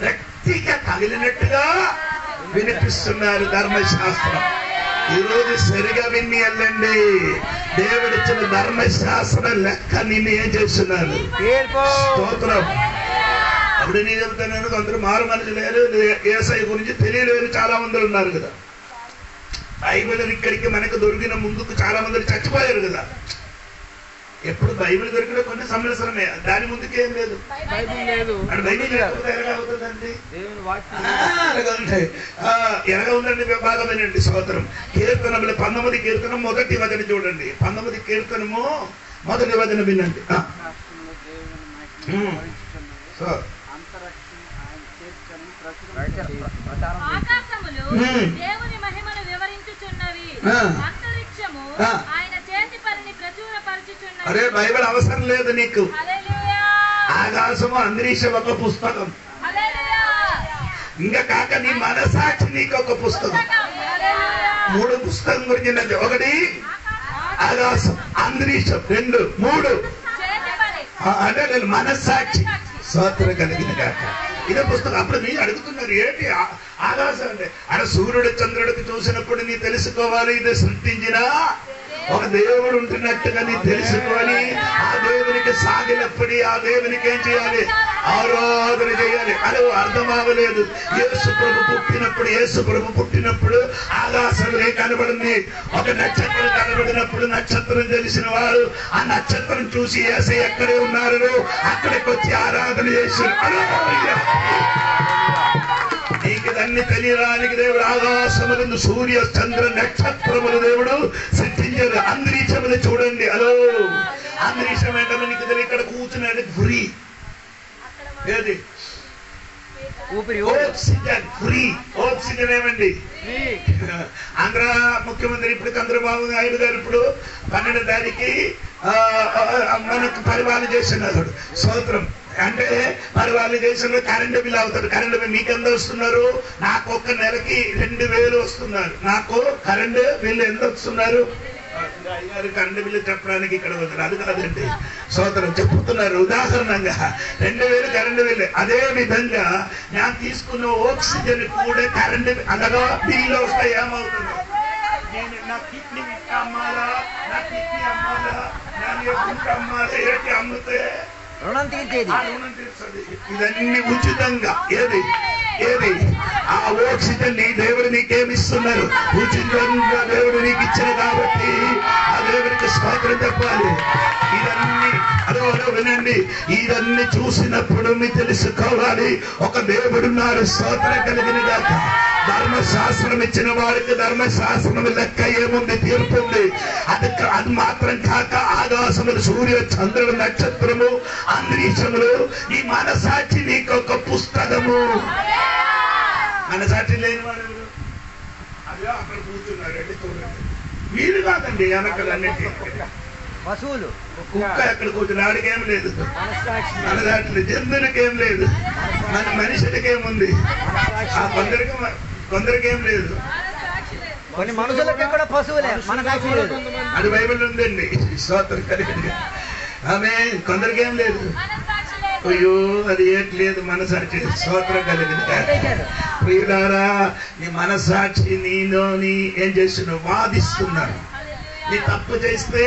గట్టిగా తగిలినట్టుగా వినిపిస్తున్నారు ధర్మశాస్త్రం ఈరోజు సరిగా విని వెళ్ళండి దేవుడిచ్చిన ధర్మశాస్త్రం లెక్క నిన్ను ఏం చేస్తున్నారు తీర్పు స్తోత్రం అప్పుడు నేను చెప్తాను కొందరు మారు మనసు లేరు ఏసఐ గురించి తెలియలేరు చాలా మంది ఉన్నారు కదా బైబిల్ ఇక్కడికి మనకు దొరికిన ముందుకు చాలా మంది చచ్చిపోయారు కదా ఎప్పుడు బైబిల్ దొరికిన కొన్ని సంవత్సరమే దాని ముందుకేం లేదు బైబిల్ లేదు అంటే బైబిల్ లేకపోతే ఎలాగ అవుతుందండి దేవుని వాక్యం ఆ, అలాగే ఉంటాయి. ఆ, ఎలాగ ఉందండి బాగా వినండి సోదరం కీర్తనములు పంతొమ్మిది కీర్తనం మొదటి వచనం చూడండి పంతొమ్మిది కీర్తనము మొదటి వచనం వినండి ఆ, ఆకాశంలో దేవుని మహిమ ఉమ్. భరించుచున్నది. సో అంతరిక్షం ఆయన చేర్చని ప్రచారం ప్రచురించుచున్నది. ప్రచారం ఆకాశములు హ్మ్. దేవుని మహిమను వివరించుచున్నవి ఆ. అంతరిక్షము ఆ. ఆయన చేతి పనిని ప్రచురపరచుచున్నది అరే బైబిల్ అవసరం లేదు నీకు హల్లెలూయా ఆకాశము అంతరిక్షం ఒక పుస్తకం హల్లెలూయా ఇంకా కాక నీ మనసాక్షి నీకు ఒక పుస్తకం హల్లెలూయా మూడు పుస్తకం గురించి ఉన్నది. ఒకటి ఆకాశం అంతరిక్షం రెండు మూడు చేతి పని ఆ, అంటే నేను మనస్సాక్షి స్తోత్రం కలిగిన కాక ఇదే పుస్తకం అప్పుడు మీరు అడుగుతున్నారు ఏంటి ఆ- ఆకాశం అంటే అక్కడ సూర్యుడు చంద్రుడికి చూసినప్పుడు నీ తెలుసుకోవాలి ఇది సృష్టించిన ఒక దేవుడు ఉంటున్నట్టుగా నీ తెలుసుకొని ఆ దేవునికి సాగినప్పుడు ఆ దేవునికి ఏం చేయాలి ఆరాధన చేయాలి అది అర్థం అవ్వలేదు యేసు ప్రభు పుట్టినప్పుడు యేసు ప్రభు పుట్టినప్పుడు ఆకాశంలో ఏం కనబడింది ఒక నక్షత్రం కనబడినప్పుడు నక్షత్రం తెలిసిన వారు ఆ నక్షత్రం చూసి ఏసై ఎక్కడే ఉన్నారు అక్కడికి వచ్చి ఆరాధన చేశారు హల్లెలూయా. నీకు ఇదన్నీ తెలియడానికి దేవుడు ఆకాశములందు సూర్య చంద్ర నక్షత్రములు దేవుడు సృష్టించారు అంతరిక్షములు చూడండి హలో అంతరిక్షం ఏంటో నీకు తెలియదు ఇక్కడ కూర్చున్నాడు ఫ్రీ ఏది ఊపిరి ఊపిరి ఆక్సిజన్ ఫ్రీ ఆక్సిజన్ ఏమండి ఫ్రీ ఆంధ్ర ముఖ్యమంత్రి ఇప్పుడు చంద్రబాబు నాయుడు గారు ఇప్పుడు పన్నెండు తారీఖు ఆ, ఆ, మనకు పరిపాలన చేస్తున్నారు స్తోత్రం అంటే పరిపాలన చేసిన కరెంటు బిల్ అవుతాడు కరెంటు బిల్ మీకు ఎంత వస్తున్నారు నాకు ఒక్క నెలకి రెండు వేలు వస్తున్నారు నాకు కరెంటు బిల్లు ఎంత వస్తున్నారు ఆ, ఇంకా అయ్యగారు కరెంటు బిల్లు చెప్పడానికి ఇక్కడ వస్తారు అది కాదండి సోదరం చెప్తున్నారు ఉదాహరణంగా రెండు వేలు కరెంటు బిల్లు అదే విధంగా నేను తీసుకున్న ఆక్సిజన్ కూడా కరెంటు అనగా బిల్లు వస్తాయి ఏమవుతుంది నేను నా కిడ్నీ అమ్మాలా నా కిడ్నీ అమ్మాలా నా యొక్క అమ్మాలా ఏంటి అమ్మితే రుణం తీర్చేది ఆ రుణం తీర్చదు. ఇవన్నీ ఉచితంగా ఏది ఏది ఆ ఆక్సిజన్ నీ దేవుడు నీకేమిస్తున్నారు ఉచితంగా దేవుడు నీకు ఇచ్చిన కాబట్టి ఆ దేవుడికి స్తోత్రం చెప్పాలి ఇదన్నీ అదో అదో వినండి ఇదన్నీ చూసినప్పుడు మీరు తెలుసుకోవాలి ఒక దేవుడున్నారు స్తోత్రం కలిగిన గాక ధర్మశాస్త్రం ఇచ్చిన వారికి ధర్మశాస్త్రం లెక్క ఏముంది తీర్పు ఉంది అది క- అది మాత్రం కాక ఆకాశములు సూర్య చంద్రుడు నక్షత్రము అంతరిక్షములు ఈ మనసాక్షి నీకు ఒక పుస్తకము మనసాక్షి లేని వాడు ఎవరు? అదే అక్కడ కూర్చున్నారు అండి చూడండి మీరు కాదండి వెనకలన్నిటి పశువులు కుక్క ఎక్కడ కూర్చుని ఆడికేం లేదు మనస్సాక్షి మన దాంట్లో జంతువులకి ఏం లేదు మన మనుషులకి ఏముంది ఆ కొందరికి మ- కొందరికి ఏం లేదు కొన్ని మనుషులకి కూడా పశువులే మన సాక్షి లేదు అది బైబిల్ ఉందండి స్తోత్రం కలిగింది ఆమె కొందరికి ఏం లేదు మనస్సాక్షి లేదు అయ్యో అది ఏట్లేదు మనసాక్షి స్తోత్రం కలిగింది ప్రియులారా నీ మనసాక్షి నీలో నీ ఏం చేస్తున్నావు వాదిస్తున్నాడు నీ తప్పు చేస్తే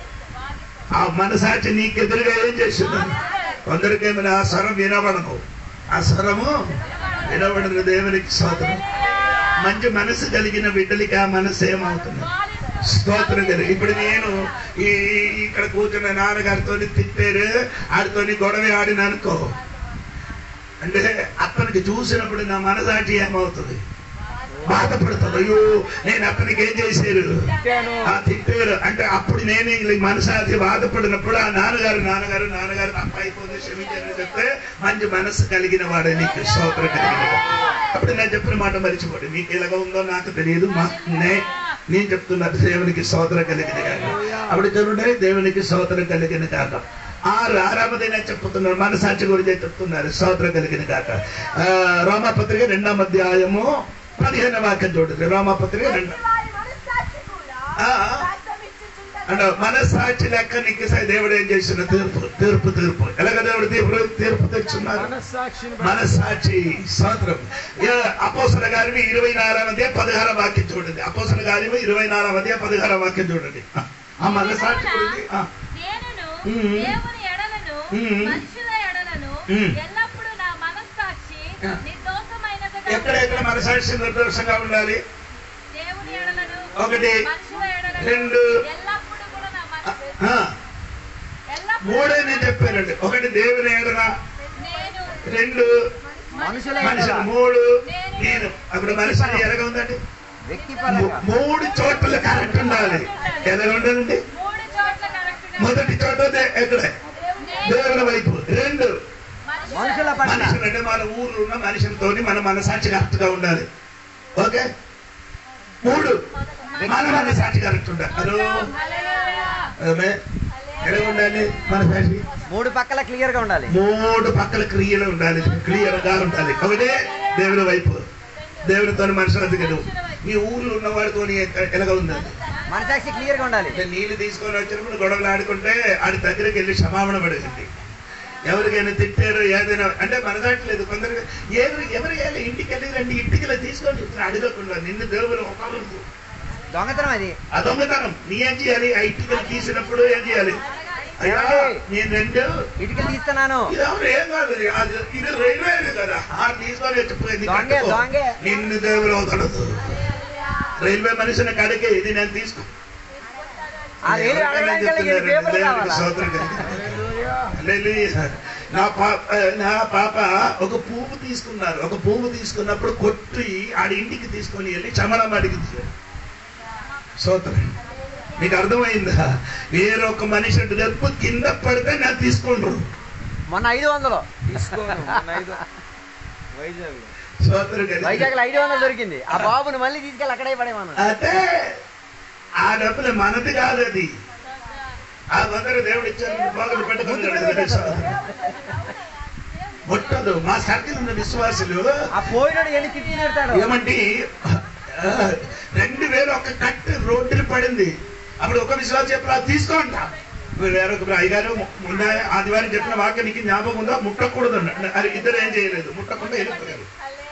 ఆ మనసాక్షి నీకు ఎదురుగా ఏం చేస్తున్నాడు కొందరికేమైనా ఆ స్వరం వినబడను ఆ స్వరము వినబడను దేవునికి స్తోత్రం మంచి మనసు కలిగిన బిడ్డలకి ఆ మనసు ఏమవుతుంది స్తోత్రం కలిగి ఇప్పుడు నేను ఈ ఈ- ఇక్కడ కూర్చున్న నాన్నగారితో తిట్టారు ఆడితో గొడవ ఆడిన అనుకో అంటే అతనికి చూసినప్పుడు నా మనసాక్షి ఏమవుతుంది బాధపడుతుంది అయ్యో నేను అతనికి ఏం చేశారు తిట్టాను. ఆ తిట్టారు అంటే అప్పుడు నేను ఇంక మనసాక్షి బాధపడినప్పుడు ఆ నాన్నగారు నాన్నగారు నాన్నగారు తప్ప అయిపోయింది క్షమించని చెప్తే మంచి మనసు కలిగిన వాడే నీకు స్తోత్రం కలిగిన వాడు. అప్పుడు నేను చెప్పిన మాట మర్చిపోండి మీకు ఎలాగ ఉందో నాకు తెలియదు మా నే- నేను చెప్తున్నట్టు దేవునికి స్తోత్రం కలిగిన కాక అప్పుడు చూడండి దేవునికి స్తోత్రం కలిగిన కాక ఆరు ఆరామదైనా చెప్తున్నారు మనసాక్షి గురించి చెప్తున్నారు స్తోత్రం కలిగిన కాక ఆ, రోమపత్రిక రెండవ అధ్యాయము పదిహేను వాక్యం చూడండి రోమపత్రిక రెండు వారి మనస్సాక్షి కూడా ఆ. సాక్ష్యం ఇచ్చుచున్నది. అంటే మనసాక్షి లెక్క నీకు దేవుడు ఏం చేసిన తీర్పు తీర్పు తీర్పు ఎలాగ దేవుడు తీర్పు తీర్పు తెచ్చున్నారు మనస్సాక్షిని మనసాక్షి స్వాతంత్రం అపోసల గారిని ఇరవై నాలుగు మధ్య పదహార వాక్యం చూడండి అపోసల గారిని ఇరవై నాలుగు మధ్య పదహార వాక్యం చూడండి ఆ, ఆ మనసాక్షి గురించి ఆ, నేనును మ్మ్. దేవుని ఎడలను మ్మ్. మనుషుల ఎడలను మ్మ్. ఎల్లప్పుడూ నా మనస్సాక్షి ఆ. నిర్దోషమైనదిగా ఎక్కడ ఎక్కడ మనసాక్షి నిర్దోషంగా ఉండాలి దేవుని ఎడలను ఒకటి, మనుషుల ఎడలను రెండు, ఎల్లప్పుడూ కూడా నా మనస్సు ఆ, ఎల్లప్పుడూ మూడే నేను చెప్పానండి ఒకటి దేవుని ఏడన నేను రెండు మనుషుల మనిషి ఎడల. మూడు నేను అప్పుడు మనిషి ఎలాగ ఉందండి వ్యక్తిపరంగా మూడు చోట్ల కరెక్ట్ ఉండాలి ఎలాగ ఉండాలండి మూడు చోట్ల కరెక్ట్గా మొదటి చోట దే- ఎక్కడ దేవుని వైపు రెండు మనుషుల పట్ల మనుషులు అంటే మన ఊర్లో ఉన్న మనుషులతో మన మనసాక్షి కరెక్ట్ గా ఉండాలి ఓకే మూడు మన మనసాక్షి కరెక్ట్ ఉండాలి హలో ఆమె. ఎలా ఉండాలి మనసాక్షి మూడు పక్కల క్లియర్ గా ఉండాలి మూడు పక్కల క్రియలు ఉండాలి క్లియర్ గా ఉండాలి ఒకటే దేవుని వైపు దేవునితో మనుషుల దగ్గర మీ ఊర్లో ఉన్న వాడితో ఎలాగ ఉండాలి మనసాక్షి క్లియర్ గా ఉండాలి అంటే నీళ్లు తీసుకొని వచ్చినప్పుడు గొడవలు ఆడుకుంటే ఆడి దగ్గరికి వెళ్ళి క్షమాపణ పడగండి ఎవరికైనా తిట్టారు ఏదైనా అంటే మనదాట్లేదు కొందరు ఎవరు ఎవరు వెళ్ళి ఇంటికి వెళ్ళి రండి ఇంటికి వెళ్ళి తీసుకొని చెప్తారు అడగకుండా నిన్ను దేవుడు ఒకరు దొంగతనం అది ఆ దొంగతనం నీ ఏం చేయాలి ఆ ఇంటికి తీసినప్పుడు ఏం చేయాలి అయ్యా నేను రెండు ఇటుకలు తీస్తున్నాను ఇది ఎవరు ఏం కాదు ఇది. అది ఇది రైల్వే కదా ఆ తీసుకొని వచ్చిపోయింది దొంగే, దొంగే. నిన్ను దేవుడు అవుతాడు రైల్వే మనిషిని కడిగే ఇది నేను తీసుకో ఆ వేలు అడగడానికి వెళ్ళి ఈ పేపర్లు కావాలా నా పాప నా పాప ఒక పువ్వు తీసుకున్నారు ఒక పువ్వు తీసుకున్నప్పుడు కొట్టి ఆడి ఇంటికి తీసుకొని వెళ్ళి చమడం అడిగింది సోదరు మీకు అర్థమైందా వేరొక మనిషి డబ్బు కింద పడితే నేను తీసుకుంటారు మొన్న ఐదు వందలు తీసుకోను మొన్న ఐదు వైజాగ్ సోదరు వైజాగ్ లో ఐదు వందలు దొరికింది ఆ బాబుని మళ్ళీ తీసుకెళ్ళి అక్కడే పడేమను అదే ఆ డబ్బులు మనది కాదు అది ఆ వందరు దేవుడు ఇచ్చారు బాగులు పెట్టుకుని ముట్టదు మా సర్కిల్ ఉన్న విశ్వాసులు ఆ పోయినాడు ఎన్ని తిట్టి పెడతాడు ఏమంటే ఆ, రెండు వేలు ఒక కట్టు రోడ్డుని పడింది అప్పుడు ఒక విశ్వాసం చెప్పిన తీసుకోండి ఇప్పుడు వేరొక అయ్యగారు మొన్న ఆదివారం చెప్పిన వాక్యం నీకు జ్ఞాపకం ఉందా ముట్టకూడదు అన్నాడు. అది ఇద్దరు ఏం చేయలేదు ముట్టకుండా వెళ్ళిపోయారు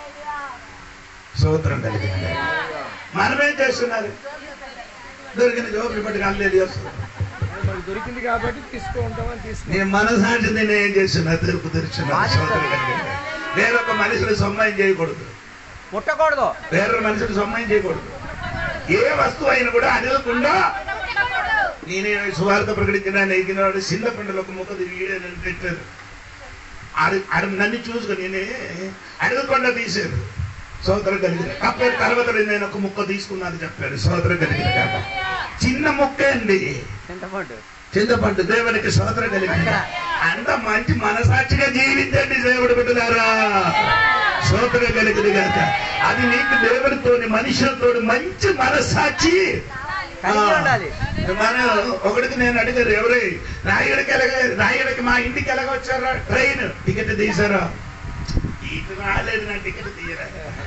సూత్రం కలిగింది మనమేం చేస్తున్నారు దొరికిన జోబులు పట్టి అల్లేదు చేస్తున్నారు మనకు దొరికింది కాబట్టి తీసుకో ఉంటామని తీసుకో నేను మనసాటి నేను ఏం చేస్తున్నా తెరుపు తెరుచున్నా సోదరు కలిగింది వేరొక మనిషిని సొమ్మాయం చేయకూడదు ముట్టకూడదు వేరొక మనిషిని సొమ్మాయం చేయకూడదు ఏ వస్తువు అయినా కూడా అడగకుండా నేనే సువార్త ప్రకటించిన నెగ్గిన వాడు చిన్న పండుగ ఒక ముక్క తిరిగి నన్ను పెట్టారు ఆడు ఆడు నన్ను చూసుకొని నేనే అడగకుండా తీశారు సోదరు కలిగిన అప్పుడు తర్వాత నేను ఒక ముక్క తీసుకున్నాను చెప్పారు సోదరు కలిగిన కాక చిన్న ముక్క అండి చింతపండు చింతపండు దేవునికి సోదర కలిగిన అంత మంచి మనసాక్షిగా జీవించండి దేవుడు బిడ్డలారా సోదర కలిగింది కాక అది నీకు దేవుడితోని మనుషులతోని మంచి మనసాక్షి కలిగి ఉండాలి మనం ఒకటికి నేను అడిగారు ఎవరు రాయుడికి ఎలాగ రాయుడికి మా ఇంటికి ఎలాగ వచ్చారా ట్రైన్ టికెట్ తీసారా ఇటు రాలేదు నా టికెట్ తీయరా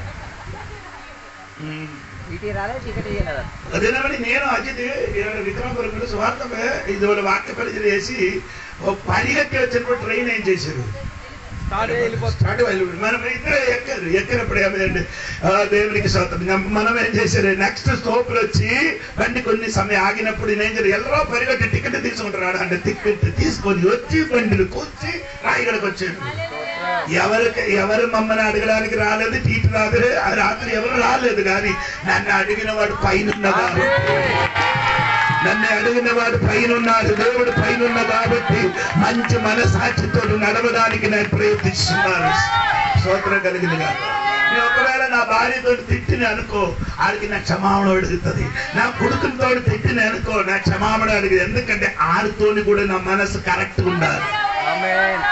ఉమ్. ఇటీ రాలే టికెట్ ఇయ్యలేదు అదేనమని నేను అజిత్ విక్రమపురం స్వార్థ ఇది వాళ్ళ వాక్య పరిచయం చేసి ఓ పరిగెత్తి వచ్చినప్పుడు ట్రైన్ ఏం చేశారు స్టార్ట్ అయ్యి వెళ్ళిపోతాం స్టార్ట్ వెళ్ళిపోయి మనం ఇద్దరే ఎక్కారు ఎక్కినప్పుడు ఏమైందండి ఆ, దేవునికి స్వాతం మనం ఏం చేశారు నెక్స్ట్ స్టోప్ వచ్చి బండి కొన్ని సమయం ఆగినప్పుడు నేను ఏం చేయాలి ఎల్లరో పరిగెట్టి టికెట్ తీసుకుంటారు అంటే టికెట్ తీసుకొని వచ్చి బండిని కూర్చి రాయగడకు వచ్చాడు ఎవరికి ఎవరు మమ్మల్ని అడగడానికి రాలేదు టీటీ రాదు ఆ రాత్రి ఎవరు రాలేదు కానీ నన్ను అడిగిన వాడు పైన కాబట్టి నన్ను అడిగిన వాడు పైన ఉన్నాడు దేవుడు పైన ఉన్న కాబట్టి మంచి మనసాక్షితో నడవడానికి నేను ప్రయత్నిస్తున్నాను స్తోత్రం కలిగింది కాదు నేను ఒకవేళ నా భార్యతో తిట్టిన అనుకో ఆడికి నా క్షమాపణ అడుగుతుంది నా కొడుకులతో తిట్టిన అనుకో నా క్షమాపణ అడుగుతుంది ఎందుకంటే ఆడితోని కూడా నా మనసు కరెక్ట్ ఉండాలి ఆమేన్.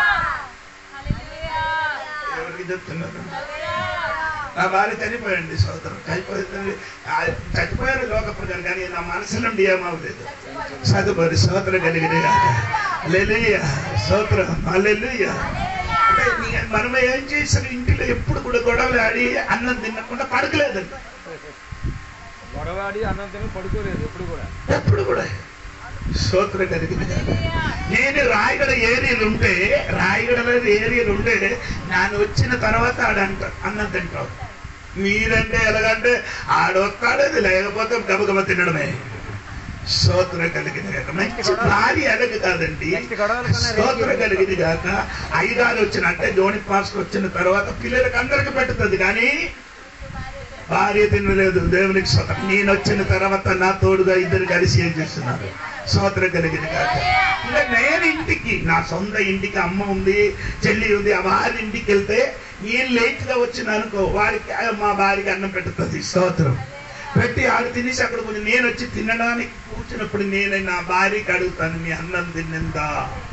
ఎవరికి చెప్తున్నారు నా భార్య చనిపోయండి సోదరు చనిపోయింది ఆ, చనిపోయారు లోక ప్రకారం కానీ నా మనసు నుండి ఏమవలేదు చదువుకోరు సోదరు కలిగిన అల్లెలుయ్య సోదరం అల్లెలుయ్య అంటే నీ- మనం ఏం చేసాం ఇంటిలో ఎప్పుడు కూడా గొడవలు ఆడి అన్నం తినకుండా పడకలేదండి గొడవాడి అన్నం తిని పడుకోలేదు ఎప్పుడు కూడా ఎప్పుడు కూడా స్తోత్రం కలిగింది కాక నేను రాయగడ ఏరియాలు ఉంటే రాయగడలో ఏరియాలు ఉంటే నేను వచ్చిన తర్వాత ఆడంట అన్నం తింటాం మీరంటే ఎలాగంటే ఆడొస్తాడేది లేకపోతే గబగబ తినడమే స్తోత్రం కలిగింది కాక మంచి భార్య ఎలాగ కాదండి నెక్స్ట్ గొడవలు కొన్న స్తోత్రం కలిగింది కాక ఐదారు వచ్చిన అంటే జోని పాస్టర్ వచ్చిన తర్వాత పిల్లలకి అందరికి పెట్టుతుంది కానీ భార్య తినలేదు దేవునికి స్తోత్రం నేను వచ్చిన తర్వాత నా తోడుగా ఇద్దరు కలిసి ఏం చేస్తున్నారు స్తోత్రం కలిగింది కాక ఇంకా నేను ఇంటికి నా సొంత ఇంటికి అమ్మ ఉంది చెల్లి ఉంది ఆ వారి ఇంటికి వెళ్తే నేను లేట్ గా వచ్చిన అనుకో వారికి ఆ, మా భార్యకి అన్నం పెట్టుతుంది స్తోత్రం పెట్టి ఆడు తినేసి అక్కడ కొంచెం నేను వచ్చి తినడానికి కూర్చున్నప్పుడు నేను నా భార్యకి అడుగుతాను మీ అన్నం తిన్నిందా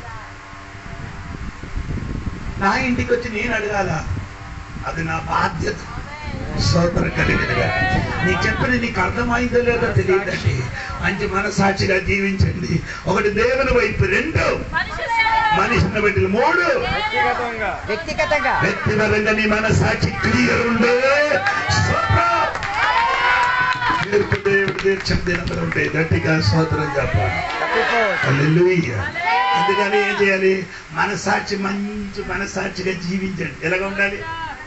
నా ఇంటికి వచ్చి నేను అడగాల అది నా బాధ్యత స్తోత్రం కలిగినగా నీ చెప్పిన నీకు అర్థమైందో లేదో తెలియదండి మంచి మనసాక్షిగా జీవించండి ఒకటి దేవుని వైపు రెండు మనిషిని బట్టి మూడు వ్యక్తిగతంగా వ్యక్తిగతంగా వ్యక్తిపరంగా నీ మనసాక్షి క్లియర్ ఉండే స్తోత్రం. తీర్పు దేవుడు తీర్చిన దినములు ఉంటాయి గట్టిగా స్తోత్రం చెప్పాలి తప్పిపోవచ్చు హల్లెలూయా. అందుకని ఏం చేయాలి మనసాక్షి మంచి మనసాక్షిగా జీవించండి ఎలాగ ఉండాలి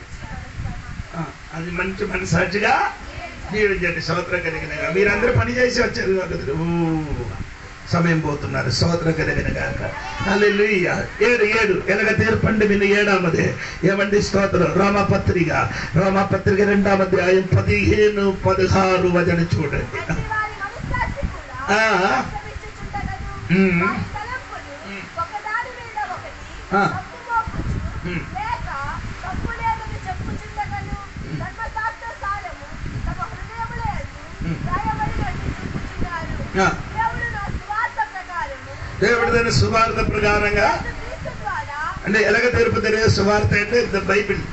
ఆ, అది మంచి మనసాక్షిగా జీవించండి స్తోత్రం కలిగిన మీరందరూ పని చేసి వచ్చారు కదా ఊ, సమయం పోతున్నారు స్తోత్రం కలిగిన గాక హల్లెలూయా. ఏడు ఏడు ఎలాగ తీర్పండి విని ఏడామదే ఏమండి స్తోత్రం రోమపత్రిక రోమపత్రిక రెండాం అధ్యాయం పదిహేను పదహారు వచన చూడండి ప్రతి వారి మనస్సాక్షి కూడా ఆ. ప్రశ్నించుచుండగను. ఉమ్. వారి తలంపులు ఒకదాని మీద ఒకటి ఆ. తప్పుమోపుచు, ఉమ్. లేక తప్పు లేదని చెప్పుచుండగను. ధర్మశాస్త్రసారము తమ హృదయములందు ఉమ్. రాయబడినట్టు చూపుచున్నారు. ఆ. దేవుడు నా సువార్త ప్రకారము దేవుడి దాని సువార్త ప్రకారంగా యేసుక్రీస్తు ద్వారా అంటే ఎలాగ తీర్పు తెలియదు సువార్త అంటే ద బైబిల్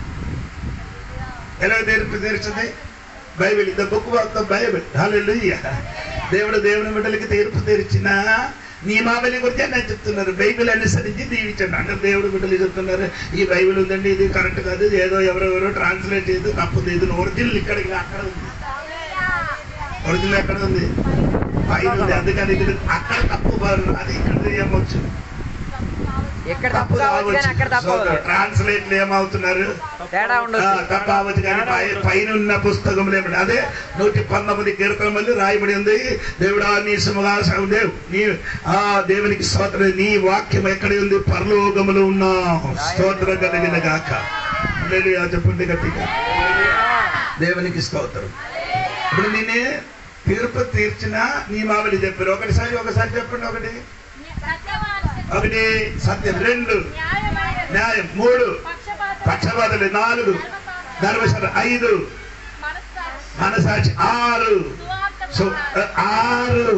ఎలాగ తీర్పు తెరిచింది Bible the book of the Bible hallelujah దేవుడు దేవుని బిడ్డలకి తీర్పు తెరిచిన నియమావళి గురించి నేను చెప్తున్నారు బైబిల్ అనుసరించి దీవించండి అంటే దేవుడు బిడ్డలు చెప్తున్నారు ఈ బైబిల్ ఉందండి ఇది కరెక్ట్ కాదు ఇది ఏదో ఎవరెవరో ట్రాన్స్లేట్ చేయదు తప్పుది ఇది ఒరిజినల్ ఇక్కడికి అక్కడ ఉంది ఒరిజినల్ ఎక్కడ ఉంది పైన ఉంది అందుకని ఇది అక్కడ తప్పు బారు అది ఇక్కడ ఏమవచ్చు ఎక్కడ తప్పు కావచ్చు కానీ అక్కడ తప్పు అవ్వదు. ట్రాన్స్లేట్లు ఏమవుతున్నారు తేడా ఆ, ఉండదు తప్ప అవ్వచ్చు కానీ పై- పైన ఉన్న పుస్తకంలో ఏమిటి అదే నూటి పంతొమ్మిది కీర్తన మళ్ళీ రాయబడి ఉంది దేవుడా నీ సుమగాసం దేవ్ నీ ఆ దేవునికి స్తోత్రం నీ వాక్యం ఎక్కడ ఉంది పరలోకములు ఉన్నా స్తోత్రం కలిగిన గాక హల్లెలూయా చెప్పండి గట్టిగా దేవునికి స్తోత్రం ఇప్పుడు నేనే తీర్పు తీర్చిన నియమావళి చెప్పారు ఒకటిసారి ఒకసారి చెప్పండి ఒకటి ఒకటి సత్యం రెండు న్యాయం మూడు పక్షపాతలు నాలుగు ధర్మశాల ఐదు మనసాక్షి ఆరు సు- ఆరు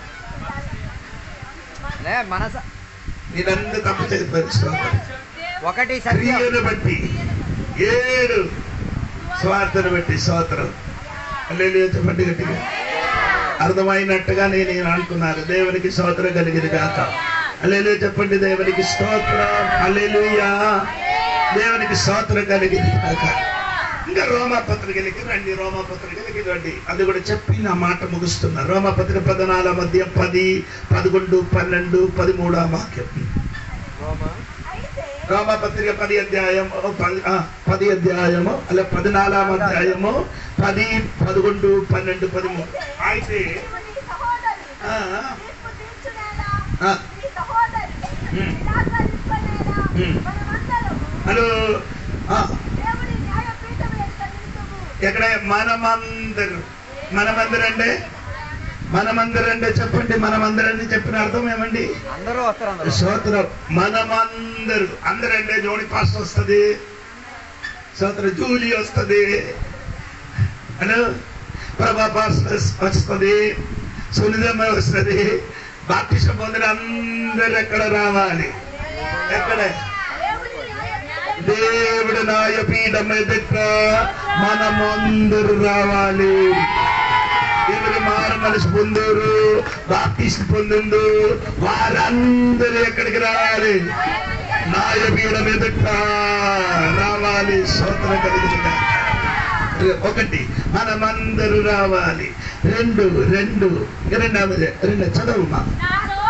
లే మనస నేనంతా తప్పు చెప్పారు స్తోత్రం. ఒకటి సత్యం క్రియను బట్టి ఏడు స్వార్థను బట్టి స్తోత్రం హల్లెలూయా చెప్పండి గట్టిగా అర్థమైనట్టుగా నేను నేను అనుకున్నాను దేవునికి స్తోత్రం కలిగింది కాక హల్లెలూయా చెప్పండి దేవునికి స్తోత్రం హల్లెలూయా దేవునికి స్తోత్రం కలిగింది కాక ఇంకా రోమా పత్రికలకి రండి రోమా పత్రికలకి రండి అది కూడా చెప్పి నా మాట ముగుస్తున్నా రోమా పత్రిక పదనాల మధ్య పది పదకొండు పన్నెండు పదిమూడు వాక్యం రోమా అయితే రోమపత్రిక పది అధ్యాయం పది ఆ, పది అధ్యాయము అలా పద్నాలుగు అధ్యాయము పది పదకొండు పన్నెండు పదమూడు అయితే నీవు నీ సహోదరుడు ఆ, తీర్పు తీర్చునేలా ఆ, నీ సహోదరుడు ఉమ్. నిరాకరింపనేలా ఉమ్. మనమందరము హలో ఆ, దేవుని న్యాయపీఠం ఎదుట నిలుతుము. ఎక్కడ మనమందరు మనమందరు అంటే మనమందరు అంటే చెప్పండి మనమందరని చెప్పిన అర్థం ఏమండి అందరూ వస్తారు అందరూ స్తోత్రం మనమందరు అందరంటే జోడి పాస్ట్ వస్తుంది స్తోత్రం జూలీ వస్తుంది హలో ప్రభా పాస్ట్ వస్తుంది సునిదమ్మ వస్తుంది బాప్టిస్ట్ పొందిన అందరు ఎక్కడ రావాలి ఎక్కడ దేవుని న్యాయపీఠం దేవుడు నాయపీఠం ఎదుట మనమందరు రావాలి ఎవరు మారు మనసు పొందారు బాప్టిస్ట్ పొందిండు వారందరూ ఎక్కడికి రావాలి నాయపీఠం ఎదుట రావాలి స్తోత్రం కలిగింది ఒకటి మనమందరూ రావాలి రెండు రెండు రెండవది రెండు చదవమా నా తోడు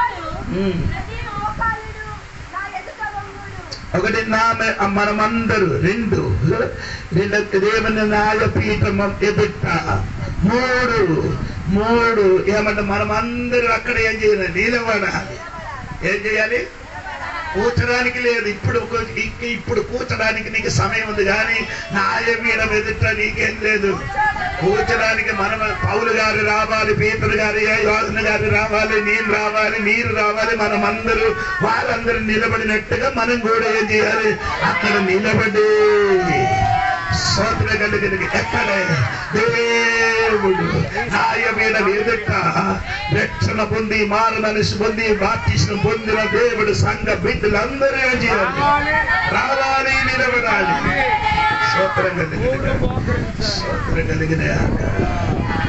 ఉమ్. ప్రతి మోకాలుడు నా ఎదుట వంగుడు ఒకటి నామే మనమందరూ రెండు రెండు దేవుని న్యాయపీఠం ఎదుట మూడు మూడు ఏమంటే మనమందరూ అక్కడ ఏం చేయాలి నిలబడాలి ఏం చేయాలి కూర్చడానికి లేదు ఇప్పుడు కూ- ఇంక ఇప్పుడు కూర్చడానికి నీకు సమయం ఉంది కానీ న్యాయపీఠం ఎదుట నీకేం లేదు కూర్చడానికి మనం పౌలు గారు రావాలి పీతరు గారు యోజన గారు రావాలి నేను రావాలి మీరు రావాలి మనం అందరూ వాళ్ళందరూ నిలబడినట్టుగా మనం కూడా ఏం చేయాలి అక్కడ నిలబడి సోదర కలిగిన ఎక్కడే దేవుడు న్యాయమైన ఎదుట రక్షణ పొంది మారు మనిషి పొంది బాప్తిష్యం పొందిన దేవుడు సంఘ బిడ్డలందరూ ఏం చేయాలి రావాలి నిలబడాలి సోత్రం కలిగిన సోత్రం కలిగిన